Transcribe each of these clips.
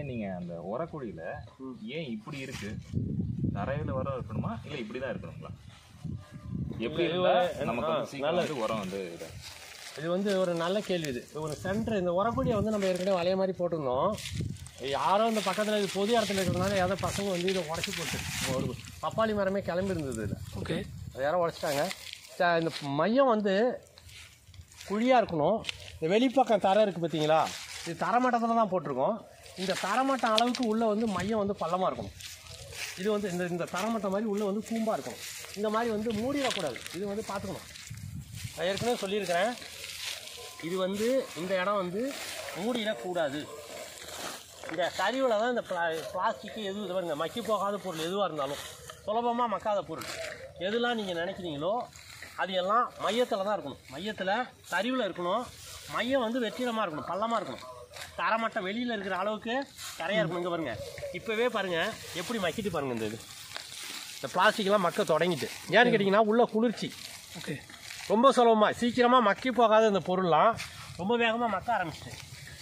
ஏன் நீங்க அந்த உரக்குழியில ஏன் இப்படி இருக்கு தரையில உரம் இருக்கணுமா இல்ல இப்படிதான் இருக்கணுங்களா எப்படி இது இருந்தா ஒரு- நமக்கு ஆ, வந்து சீக்கிரம் வந்து உரம் வந்து இதா- இது வந்து ஒரு நல்ல கேள்வி இது ஒரு சென்டர் இந்த உரக்குடியை வந்து நம்ம ஏற்கனவே வளைய மாதிரி போட்டிருந்தோம் யாரோ இந்த பக்கத்தில் இது பொது இடத்துல இருக்கிறதுனால ஏதோ பசங்க வந்து இதை உடச்சி போட்டு ஒரு பப்பாளி மரமே கிளம்பி இருந்தது இதில் ஓகே அது யாரோ உடச்சிட்டாங்க ச- இந்த மையம் வந்து குழியாக இருக்கணும் இந்த வெளிப்பக்கம் தரை இருக்குது பார்த்தீங்களா இது தரமட்டத்தில் தான் போட்டிருக்கோம் இந்த தரமட்டம் அளவுக்கு உள்ளே வந்து மையம் வந்து பள்ளமாக இருக்கணும் இது வந்து இந்த இந்த தரமட்டம் மாதிரி உள்ளே வந்து கூம்பாக இருக்கணும் இந்த மாதிரி வந்து மூடிடக்கூடாது இது வந்து பார்த்துக்கணும் நான் ஏற்கனவே சொல்லியிருக்கிறேன் இது வந்து இந்த இடம் வந்து மூடிடக்கூடாது இந்த சரிவில் தான் இந்த பிளா பிளாஸ்டிக்கு எது இது பாருங்க மக்கி போகாத பொருள் எதுவாக இருந்தாலும் சுலபமாக மக்காத பொருள் எதுலாம் நீங்கள் நினைக்கிறீங்களோ அது எல்லாம் மையத்தில் தான் இருக்கணும் மையத்தில் சரிவில் இருக்கணும் மையம் வந்து வெற்றிடமாக இருக்கணும் பள்ளமாக இருக்கணும் தரமட்டம் வெளியில் இருக்கிற அளவுக்கு கரையாக இருக்கணும் இங்கே பாருங்கள் இப்போவே பாருங்கள் எப்படி மக்கிட்டு பாருங்கள் இந்த இது இந்த பிளாஸ்டிக்லாம் மக்க தொடங்கிட்டு ஏன்னு கேட்டிங்கன்னா உள்ள குளிர்ச்சி ஓகே ரொம்ப சுலபமாக சீக்கிரமாக மக்கி போகாத இந்த பொருள்லாம் ரொம்ப வேகமாக மக்க ஆரம்பிச்சிட்டு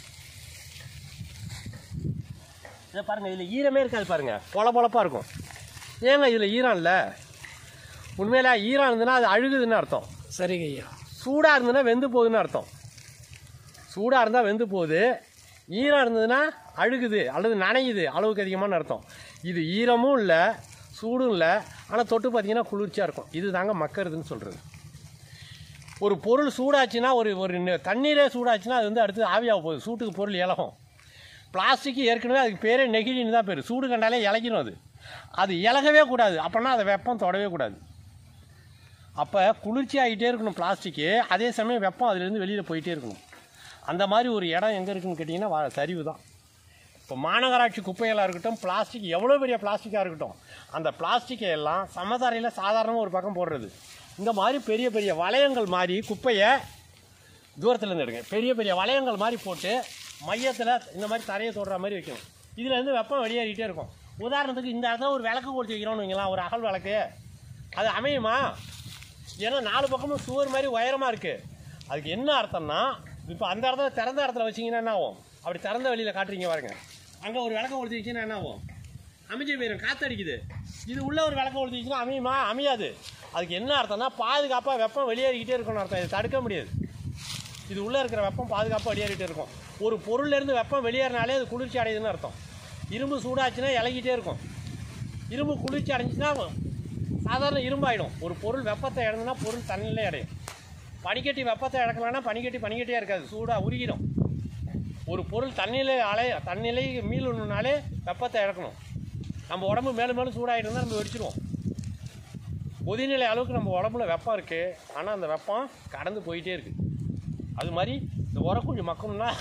இதை பாருங்கள் இதில் ஈரமே இருக்காது பாருங்கள் பொல பொலப்பாக இருக்கும் ஏங்க இதில் ஈரம் இல்லை உண்மையில ஈரம் இருந்ததுன்னா அது அழுகுதுன்னு அர்த்தம் சரிங்க ஐயா சூடாக இருந்ததுன்னா வெந்து போகுதுன்னு அர்த்தம் சூடாக இருந்தால் வெந்து போகுது ஈரம் இருந்ததுன்னா அழுகுது அல்லது நனையுது அளவுக்கு அதிகமான அர்த்தம் இது ஈரமும் இல்லை சூடும் இல்லை ஆனால் தொட்டு பார்த்தீங்கன்னா குளிர்ச்சியாக இருக்கும் இது தாங்க மக்கறதுன்னு சொல்கிறது ஒரு பொருள் சூடாச்சுன்னா ஒரு ஒரு நெ- தண்ணீரே சூடாச்சுன்னா அது வந்து அடுத்து ஆவியாக போகுது சூட்டுக்கு பொருள் இலகும் பிளாஸ்டிக் ஏற்கனவே அதுக்கு பேரே நெகிழின்னு தான் பேர் சூடு கண்டாலே இலகிடும் அது அது இலகவே கூடாது அப்போனா அதை வெப்பம் தொடவே கூடாது அப்போ குளிர்ச்சி ஆகிட்டே இருக்கணும் பிளாஸ்டிக்கு அதே சமயம் வெப்பம் அதுலேருந்து வெளியில் போயிட்டே இருக்கணும் அந்த மாதிரி ஒரு இடம் எங்கே இருக்குன்னு கேட்டிங்கன்னா வா- சரிவு தான் இப்போ மாநகராட்சி குப்பைகளாக இருக்கட்டும் பிளாஸ்டிக் எவ்வளோ பெரிய பிளாஸ்டிக்காக இருக்கட்டும் அந்த பிளாஸ்டிக்கை எல்லாம் சமதரையில் சாதாரணமாக ஒரு பக்கம் போடுறது இந்த மாதிரி பெரிய பெரிய வளையங்கள் மாதிரி குப்பையை தூரத்துல இருந்து எடுங்க பெரிய பெரிய வளையங்கள் மாதிரி போட்டு மையத்தில் இந்த மாதிரி தரையை தொடுற மாதிரி வைக்கணும் இதுல இருந்து வெப்பம் வெளியேறிட்டே இருக்கும் உதாரணத்துக்கு இந்த இடத்துல ஒரு விளக்கு கொளுத்தி வைக்கிறோம்னு வைங்களேன் ஒரு அகல் விளக்கு அது அமையுமா ஏன்னா நாலு பக்கமும் சுவர் மாதிரி உயரமாக இருக்குது அதுக்கு என்ன அர்த்தம்னா இப்போ அந்த இடத்துல திறந்த இடத்துல வச்சிங்கன்னா என்ன ஆகும் அப்படி திறந்த வெளியில் காட்டுறீங்க பாருங்க அங்கே ஒரு விளக்க கொளுத்தி வச்சிங்கன்னா என்ன ஆகும் அமைஞ்சு போயிடும் காத்தடிக்குது இது உள்ள ஒரு விளக்க கொளுத்தி வச்சுன்னா அமையுமா அமையாது அதுக்கு என்ன அர்த்தம்னா பாதுகாப்பாக வெப்பம் வெளியேறிக்கிட்டே இருக்கணும் அர்த்தம் இது தடுக்க முடியாது இது உள்ளே இருக்கிற வெப்பம் பாதுகாப்பாக வெளியேறிட்டே இருக்கும் ஒரு பொருள்ல இருந்து வெப்பம் வெளியேறினாலே அது குளிர்ச்சி அடையுதுன்னு அர்த்தம் இரும்பு சூடாச்சுன்னா இலகிட்டே இருக்கும் இரும்பு குளிர்ச்சி அடைஞ்சுன்னா சாதாரண இரும்பாயிடும் ஒரு பொருள் வெப்பத்தை இழந்துனா பொருள் தண்ணியிலே அடையும் பனிக்கட்டி வெப்பத்தை இழக்கலாம்னா பனிக்கட்டி பனிக்கட்டியாக இருக்காது சூடாக உருகிடும் ஒரு பொருள் தண்ணியிலே அலை தண்ணியிலே மீளணுனாலே வெப்பத்தை இழக்கணும் நம்ம உடம்பு மேலும் மேலும் சூடாகிட்டு இருந்தால் நம்ம வெடிச்சிருவோம் கொதிநிலை அளவுக்கு நம்ம உடம்புல வெப்பம் இருக்குது ஆனால் அந்த வெப்பம் கடந்து போயிட்டே இருக்குது அது மாதிரி இந்த உரக்குழி மக்கணும்னா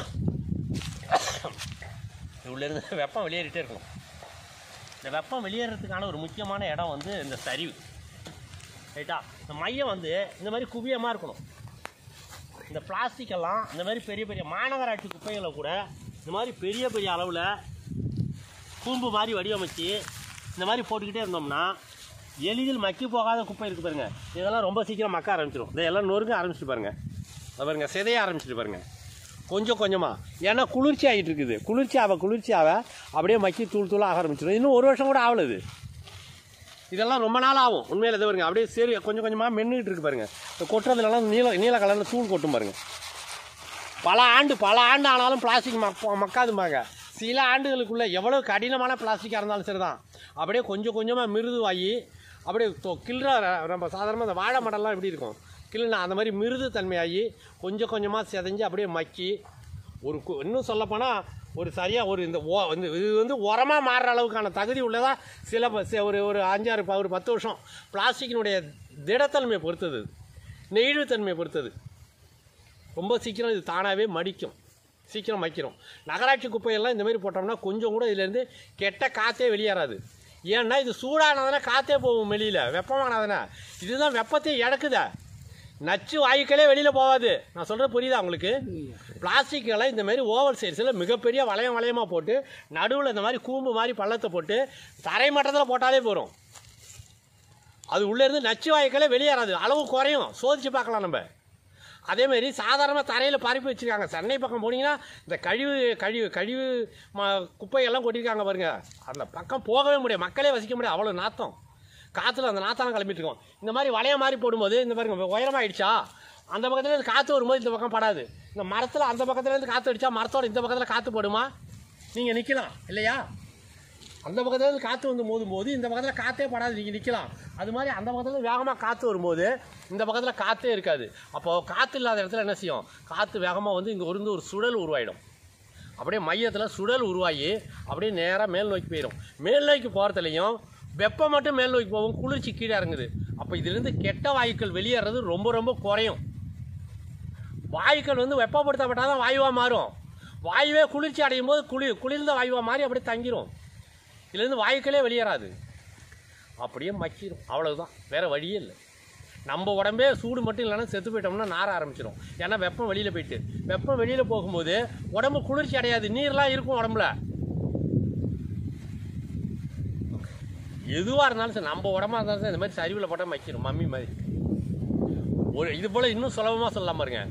உள்ளேருந்து வெப்பம் வெளியேறிட்டே இருக்கணும் இந்த வெப்பம் வெளியேறதுக்கான ஒரு முக்கியமான இடம் வந்து இந்த சரிவு ரைட்டா இந்த மையம் வந்து இந்த மாதிரி குவியமாக இருக்கணும் இந்த பிளாஸ்டிக் எல்லாம் இந்த மாதிரி பெரிய பெரிய மாநகராட்சி குப்பைகளை கூட இந்த மாதிரி பெரிய பெரிய அளவில் கூம்பு மாதிரி வடிவமைச்சு இந்த மாதிரி போட்டுக்கிட்டே இருந்தோம்னா எளிதில் மக்கி போகாத குப்பை இருக்குது பாருங்க இதெல்லாம் ரொம்ப சீக்கிரம் மக்க ஆரம்பிச்சிடும் இதெல்லாம் நொறுங்க ஆரம்பிச்சிட்டு பாருங்க இதை பாருங்க சிதைய ஆரம்பிச்சிட்டு பாருங்க கொஞ்சம் கொஞ்சமாக ஏன்னா குளிர்ச்சி ஆகிட்டு இருக்குது குளிர்ச்சி ஆக குளிர்ச்சி ஆக அப்படியே மக்கி தூள் தூளாக ஆக ஆரம்பிச்சிடும் இன்னும் ஒரு வருஷம் கூட ஆகல இது இதெல்லாம் ரொம்ப நாள் ஆகும் உண்மையில் இது பாருங்க அப்படியே சரி கொஞ்சம் கொஞ்சமாக மென்னுக்கிட்டு இருக்கு பாருங்க இந்த கொட்டுறதுலலாம் நீல நீல கலரில் தூள் கொட்டும் பாருங்க பல ஆண்டு பல ஆண்டு ஆனாலும் பிளாஸ்டிக் மக்க மக்காதும்பாங்க சில ஆண்டுகளுக்குள்ள எவ்வளோ கடினமான பிளாஸ்டிக்காக இருந்தாலும் சரிதான் அப்படியே கொஞ்சம் கொஞ்சமாக மிருதுவாகி அப்படியே தொ- கிள்ற நம்ம சாதாரணமாக இந்த வாழை மடம்லாம் எப்படி இருக்கும் கிள்ளுனா அந்த மாதிரி மிருது தன்மையாகி கொஞ்சம் கொஞ்சமாக செதஞ்சு அப்படியே மக்கி ஒரு கு- இன்னும் சொல்லப்போனால் ஒரு சரியாக ஒரு இந்த ஓ இந்த இது வந்து உரமாக மாறுற அளவுக்கான தகுதி உள்ளதா சில ப- சி- ஒரு ஒரு அஞ்சாறு ப- ஒரு பத்து வருஷம் பிளாஸ்டிக்கினுடைய திடத்தன்மையை பொறுத்தது நெகிழ்வுத்தன்மையை பொறுத்தது ரொம்ப சீக்கிரம் இது தானாகவே மடிக்கும் சீக்கிரம் மக்கிரும் நகராட்சி குப்பையெல்லாம் இந்த மாதிரி போட்டோம்னா கொஞ்சம் கூட இதுலேருந்து கெட்ட காற்றே வெளியேறாது ஏன்னா இது சூடானதுனா காற்றே போகும் வெளியில் வெப்பமானதுனா இதுதான் வெப்பத்தை இழக்குதா நச்சு வாயுக்களே வெளியில் போகாது நான் சொல்கிறது புரியுதா உங்களுக்கு பிளாஸ்டிக்கெல்லாம் இந்த மாதிரி ஓவர் சைஸில் மிகப்பெரிய வளையம் வளையமாக போட்டு நடுவில் இந்த மாதிரி கூம்பு மாதிரி பள்ளத்தை போட்டு தரை மட்டத்தில் போட்டாலே போகிறோம் அது உள்ளேருந்து நச்சு வாயுக்களே வெளியேறாது அளவு குறையும் சோதிச்சு பார்க்கலாம் நம்ம அதேமாரி சாதாரணமாக தரையில் பரப்பி வச்சுருக்காங்க சென்னை பக்கம் போனீங்கன்னா இந்த கழிவு கழிவு கழிவு ம குப்பையெல்லாம் கொட்டியிருக்காங்க பாருங்க அந்த பக்கம் போகவே முடியாது மக்களே வசிக்க முடியாது அவ்வளோ நாத்தம் காற்றுல அந்த நாத்தம் கிளம்பிட்டு இருக்கோம் இந்த மாதிரி வளைய மாதிரி போடும்போது இந்த பாருங்க உயரமாயிடுச்சா அந்த பக்கத்துல இருந்து காற்று வரும்போது இந்த பக்கம் படாது இந்த மரத்தில் அந்த பக்கத்துல இருந்து காற்று அடிச்சா மரத்தோட இந்த பக்கத்தில் காற்று போடுமா நீங்கள் நிற்கலாம் இல்லையா அந்த பக்கத்துல இருந்து காற்று வந்து மோதும் போது இந்த பக்கத்தில் காற்றே படாது நீங்கள் நிற்கலாம் அது மாதிரி அந்த பக்கத்தில் வேகமாக காற்று வரும்போது இந்த பக்கத்தில் காற்றே இருக்காது அப்போது காற்று இல்லாத இடத்துல என்ன செய்யும் காற்று வேகமாக வந்து இங்கே இருந்து ஒரு சுழல் உருவாயிடும் அப்படியே மையத்தில் சுழல் உருவாகி அப்படியே நேராக மேல் நோக்கி போயிடும் மேல் நோக்கி போகிறதுலையும் வெப்பம் மட்டும் மேல் நோக்கி போகும் குளிர்ச்சி கீழே இறங்குது அப்போ இதிலிருந்து கெட்ட வாயுக்கள் வெளியேறது ரொம்ப ரொம்ப குறையும் வாயுக்கள் வந்து வெப்பப்படுத்தப்பட்டால் தான் வாயுவாக மாறும் வாயுவே குளிர்ச்சி அடையும் போது குளிர் குளிர்ந்த வாயுவாக மாறி அப்படியே தங்கிரும் இதுலேருந்து வாயுக்களே வெளியேறாது அப்படியே மக்கிரும் அவ்வளவுதான் வேற வழியே இல்லை நம்ம உடம்பே சூடு மட்டும் இல்லைன்னா செத்து போயிட்டோம்னா நார ஆரம்பிச்சிடும் ஏன்னா வெப்பம் வெளியில் போயிட்டு வெப்பம் வெளியில் போகும்போது உடம்பு குளிர்ச்சி அடையாது நீர்லாம் இருக்கும் உடம்புல எதுவாக இருந்தாலும் சரி நம்ம உடம்பா இருந்தாலும் சரி இந்த மாதிரி சரிவில் போட்டால் மக்கிடும் மம்மி மாதிரி ஒரு இது போல் இன்னும் சுலபமாக சொல்லலாம் பாருங்க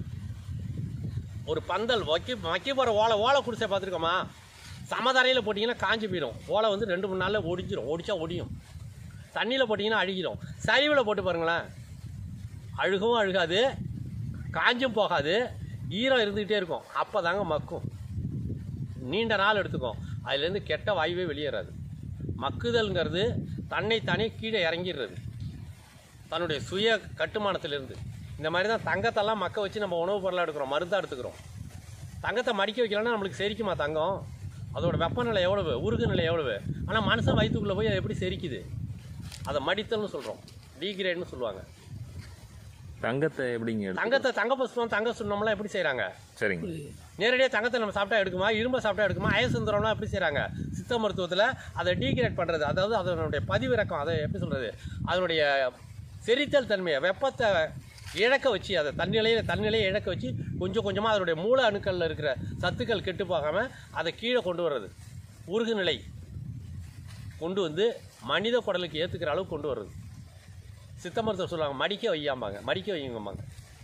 ஒரு பந்தல் வைக்க வைக்க போகிற ஓலை ஓலை குடிசை பார்த்துருக்கோமா சமதரையில் போட்டிங்கன்னா காஞ்சி போயிடும் ஓலை வந்து ரெண்டு மூணு நாளில் ஒடிஞ்சிரும் ஒடிச்சா ஒடியும் தண்ணியில் போட்டிங்கன்னா அழுகிடும் சரிவில் போட்டு பாருங்களேன் அழுகவும் அழுகாது காஞ்சும் போகாது ஈரம் இருந்துக்கிட்டே இருக்கும் அப்போ தாங்க மக்கும் நீண்ட நாள் எடுத்துக்கும் அதுலேருந்து கெட்ட வாயுவே வெளியேறாது மக்குதல்ங்கிறது தன்னைத்தானே கீழே இறங்கிடுறது தன்னுடைய சுய கட்டுமானத்திலிருந்து இந்த மாதிரி தான் தங்கத்தெல்லாம் மக்க வச்சு நம்ம உணவுப் பொருளாக எடுக்கிறோம் மருந்தாக எடுத்துக்கிறோம் தங்கத்தை மடிக்க வைக்கலன்னா நம்மளுக்கு செரிக்குமா தங்கம் அதோட வெப்பநிலை எவ்வளவு உருகு நிலை எவ்வளவு ஆனால் மனுஷன் வயிற்றுக்குள்ளே போய் அது எப்படி செரிக்குது அதை மடித்தல்னு சொல்கிறோம் டீக்ரேட்னு சொல்லுவாங்க தங்கத்தை எப்படிங்க எடுத்து- தங்கத்தை தங்க புஷ்பம் தங்க சுண்ணம்லாம் எப்படி செய்கிறாங்க சரிங்க நேரடியாக தங்கத்தை நம்ம சாப்பிட்டா எடுக்குமா இரும்பை சாப்பிட்டா எடுக்குமா அயசுந்தரம்லாம் எப்படி செய்கிறாங்க சித்த மருத்துவத்தில் அதை டீக்ரேட் பண்ணுறது அதாவது அதனுடைய பதிவிறக்கம் அதை எப்படி சொல்கிறது அதனுடைய செரித்தல் தன்மையை வெப்பத்தை இழக்க வச்சு அதை தன்னிலையை தன்னிலையை இழக்க வச்சு கொஞ்சம் கொஞ்சமாக அதனுடைய மூல அணுக்களில் இருக்கிற சத்துக்கள் கெட்டு போகாமல் அதை கீழே கொண்டு வர்றது உருகு நிலை கொண்டு வந்து மனித குடலுக்கு ஏற்றுக்கிற அளவுக்கு கொண்டு வர்றது சித்த மருத்துவம் சொல்லுவாங்க மடிக்க வையாம்பாங்க மடிக்க வையுங்கம்பாங்க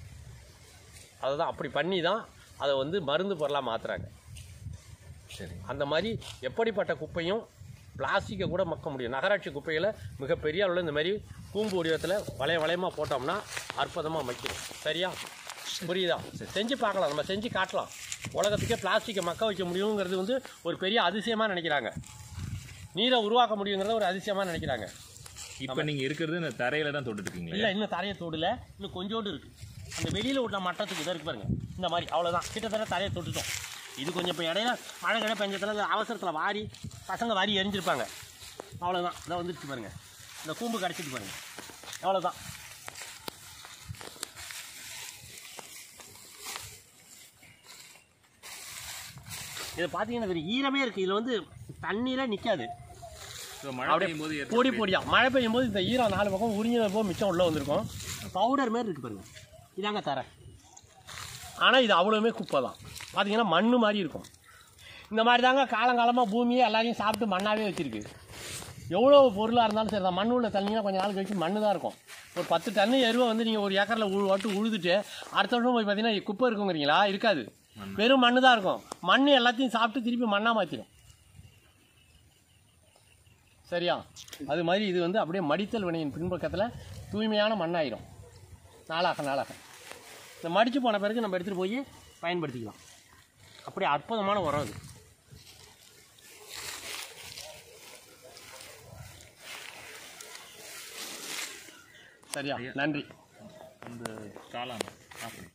அதுதான் அப்படி பண்ணி தான் அதை வந்து மருந்து பொருளாக மாற்றுறாங்க சரி அந்த மாதிரி எப்படிப்பட்ட குப்பையும் பிளாஸ்டிக்கை கூட மக்க முடியும் நகராட்சி குப்பைகளை மிகப்பெரிய அளவில் இந்த மாதிரி கூம்பு வடிவத்தில் வளைய வளையமாக போட்டோம்னா அற்புதமாக மக்கிடும் சரியா புரியுதா செஞ்சு பார்க்கலாம் நம்ம செஞ்சு காட்டலாம் உலகத்துக்கே பிளாஸ்டிக்கை மக்க வைக்க முடியுங்கிறது வந்து ஒரு பெரிய அதிசயமாக நினைக்கிறாங்க நீரை உருவாக்க முடியுங்கிறத ஒரு அதிசயமாக நினைக்கிறாங்க இப்போ நீங்க இருக்கிறது இந்த தரையில தான் தொட்டுட்டு இருக்கீங்களா இல்லை இன்னும் தரையை தோடல இன்னும் கொஞ்சோண்டு இருக்கு அந்த வெளியில் விட்ட மட்டத்துக்கு இதாக இருக்கு பாருங்க இந்த மாதிரி அவ்வளோதான் கிட்டத்தட்ட தரையை தொட்டுட்டோம் இது கொஞ்சம் இப்போ இடையில மழை கிழ பெஞ்சத்தில் அவசரத்தில் வாரி பசங்க வாரி எரிஞ்சிருப்பாங்க அவ்வளோதான் இதை வந்துருச்சு பாருங்க இந்த கூம்பு கிடச்சிட்டு பாருங்க அவ்வளோதான் இதை பார்த்தீங்கன்னா தெரியும் ஈரமே இருக்குது இதில் வந்து தண்ணியில் நிற்காது ஸோ மழை அப்படியே பெய்யும் போது பொடி பொடியா மழை பெய்யும் போது இந்த ஈரம் நாலு பக்கம் உறிஞ்சது போக மிச்சம் உள்ள வந்திருக்கும் பவுடர் மாதிரி இருக்கு பாருங்க இதாங்க தரேன் ஆனால் இது அவ்வளோவுமே குப்பை தான் பார்த்தீங்கன்னா மண்ணு மாதிரி இருக்கும் இந்த மாதிரி தாங்க காலங்காலமாக பூமியே எல்லாரையும் சாப்பிட்டு மண்ணாவே வச்சிருக்கு எவ்வளோ பொருளாக இருந்தாலும் சரி தான் மண் உள்ள தண்ணிங்கன்னா கொஞ்சம் நாள் கழிச்சு மண்ணு தான் இருக்கும் ஒரு பத்து டன்னு எருவை வந்து நீங்கள் ஒரு ஏக்கரில் உழு வாட்டு உழுதுட்டு அடுத்த வருஷம் போய் பார்த்தீங்கன்னா குப்பை இருக்குங்கிறீங்களா இருக்காது வெறும் மண்ணு தான் இருக்கும் மண் எல்லாத்தையும் சாப்பிட்டு திருப்பி மண்ணாக மாற்றிடும் சரியா அது மாதிரி இது வந்து அப்படியே மடித்தல் வினையின் பின்பக்கத்தில் தூய்மையான மண்ணாயிரும் நாளாக நாளாக இந்த மடித்து போன பிறகு நம்ம எடுத்துகிட்டு போய் பயன்படுத்திக்கலாம் அப்படியே அற்புதமான உரம் அது சரியா நன்றி அந்த காளான் ஆஃப் பண்ணி